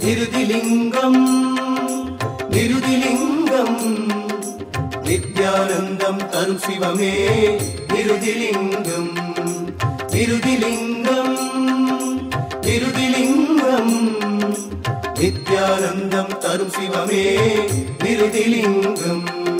நிருதிலிங்கம் நிருதிலிங்கம் நித்யானந்தம் தரும் சிவமே நிருதிலிங்கம் நிருதிலிங்கம் நிருதிலிங்கம் நித்யானந்தம் தரும் சிவமே நிருதிலிங்கம்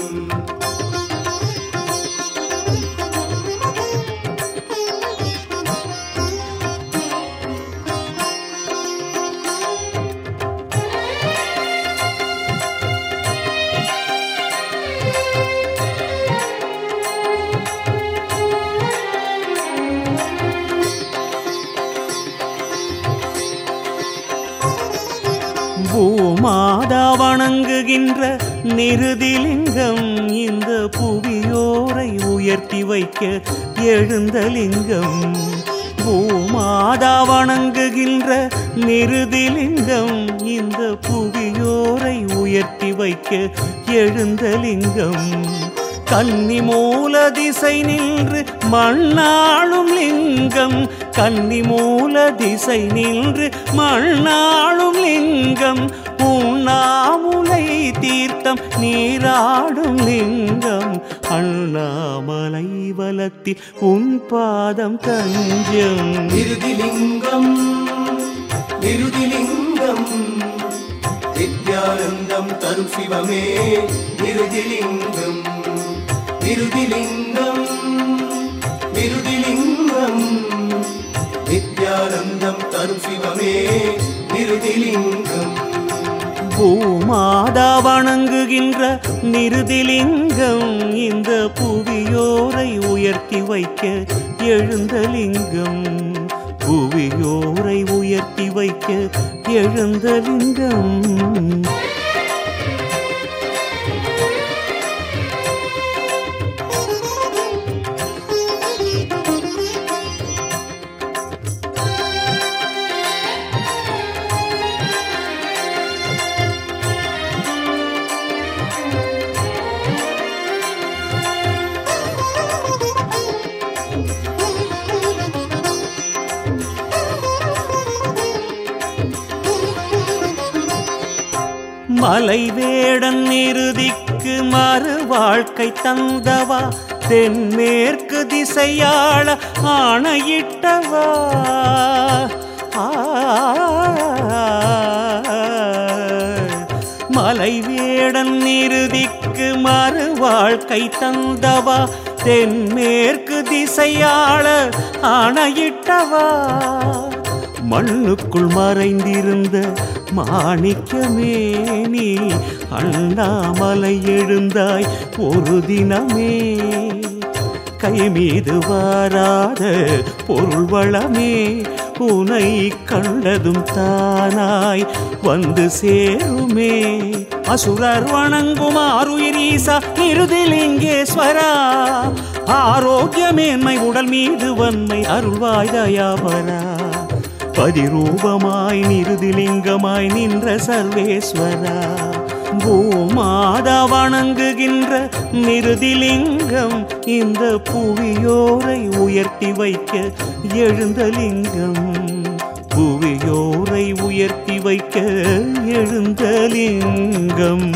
பூமாதா வணங்குகின்ற நிருதிலிங்கம் இந்த புவியோரை உயர்த்தி வைக்க எழுந்த லிங்கம் பூமாதா வணங்குகின்ற நிருதிலிங்கம் இந்த புவியோரை உயர்த்தி வைக்க எழுந்த லிங்கம் கன்னி மூல திசை நின்று மண்ணாளும் லிங்கம் கன்னி மூல திசை நின்று மண்ணாளும் லிங்கம் உண்ணாமுலை தீர்த்தம் நீராடும் லிங்கம் அண்ணாமலை வலத்தில் உன் பாதம் தஞ்சம் நிருதிலிங்கம் நிருதிலிங்கம் நித்யானந்தம் தரும் சிவமே நிருதிலிங்கம் நிருதிலிங்கம் நிருதிலிங்கம் நித்யானந்தம் தரும் சிவமே நிருதிலிங்கம் பூமாதா வணங்குகின்ற நிருதிலிங்கம் இந்த புவியோரை உயர்த்தி வைக்க எழுந்த லிங்கம் புவியோரை உயர்த்தி வைக்க எழுந்த லிங்கம் மலை வேடன் நிருதிக்கு மறு வாழ்க்கை தந்தவா தென்மேற்கு திசையாள ஆணையிட்டவா ஆ, மலை வேடன் நிருதிக்கு மறு வாழ்க்கை தந்தவா தென்மேற்கு திசையாள ஆணையிட்டவா மண்ணுக்குள் மறைந்திருந்த மாணிக்கமே நீ அண்ணாமலை எழுந்தாய் ஒரு தினமே கை மீது வாராத பொருள் வளமே உனை கண்டதும் தானாய் வந்து சேருமே அசுரர் வணங்கும் ஆருயிரீசா இருதிலிங்கேஸ்வரா ஆரோக்கியமேன்மை உடல் மீது வன்மை அருள்வாய் தயாபரா பதிரூபமாய் நிருதிலிங்கமாய் நின்ற சர்வேஸ்வரா பூமாதா வணங்குகின்ற நிருதிலிங்கம் இந்த புவியோரை உயர்த்தி வைக்க எழுந்த லிங்கம் புவியோரை உயர்த்தி வைக்க எழுந்த லிங்கம்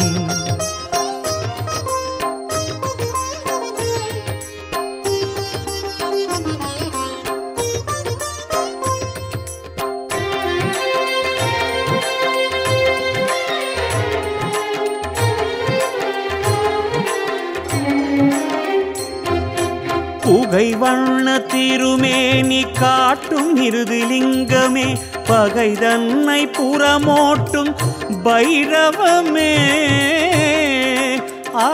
புகை வண்ண திருமேனி காட்டும் இருதிலிங்கமே பகை தன்னை புறமோட்டும் பைரவமே ஆ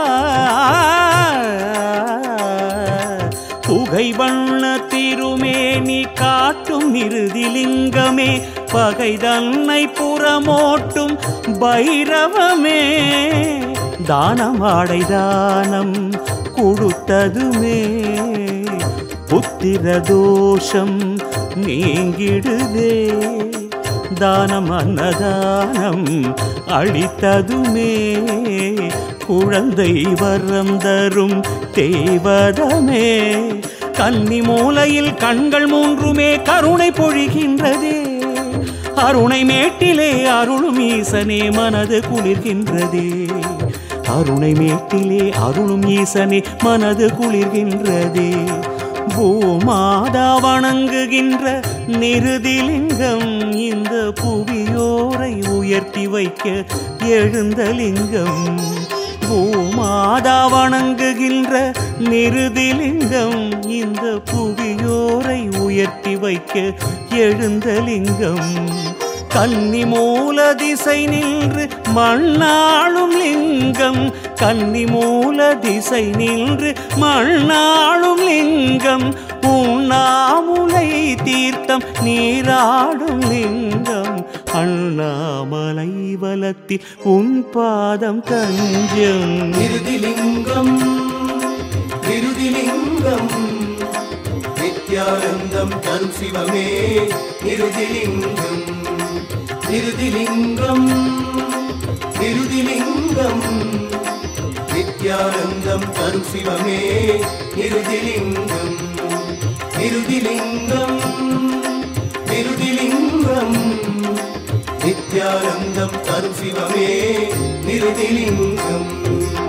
புகை வண்ண திருமேனி காட்டும் இருதிலிங்கமே பகை தன்னை புறமோட்டும் பைரவமே தானம் ஆடை தானம் கொடுத்ததுமே புத்திர தோஷம் நீங்கிடுதே தானம் அன்னதானம் அளித்ததுமே குழந்தை வரம் தரும் தேவதமே கன்னி மூலையில் கண்கள் மூன்றுமே கருணை பொழிகின்றதே அருணை மேட்டிலே அருளும் ஈசனே மனது குளிர்கின்றதே அருணை மேட்டிலே அருளும் ஈசனே மனது குளிர்கின்றதே பூமாதா வணங்குகின்ற நிருதிலிங்கம் இந்த புவியோரை உயர்த்தி வைக்க எழுந்த லிங்கம் பூமாதா வணங்குகின்ற நிருதிலிங்கம் இந்த புவியோரை உயர்த்தி வைக்க எழுந்த லிங்கம் கன்னி மூல திசை நின்று மண்ணாளும் லிங்கம் கன்னி மூல திசை நின்று மண்ணாளும் லிங்கம் உண்ணாமுலை தீர்த்தம் நீராடும் லிங்கம் அண்ணாமலை வலத்தில் உன் பாதம் தஞ்சம் நிருதிலிங்கம் நிருதிலிங்கம் நித்யானந்தம் தரும் சிவமே நிருதிலிங்கம் நிருதிலிங்கம் நிருதிலிங்கம் நித்யானந்தம் தரும் சிவமே நிருதிலிங்கம் நிருதிலிங்கம் நிருதிலிங்கம் நித்யானந்தம் தரும் சிவமே நிருதிலிங்கம்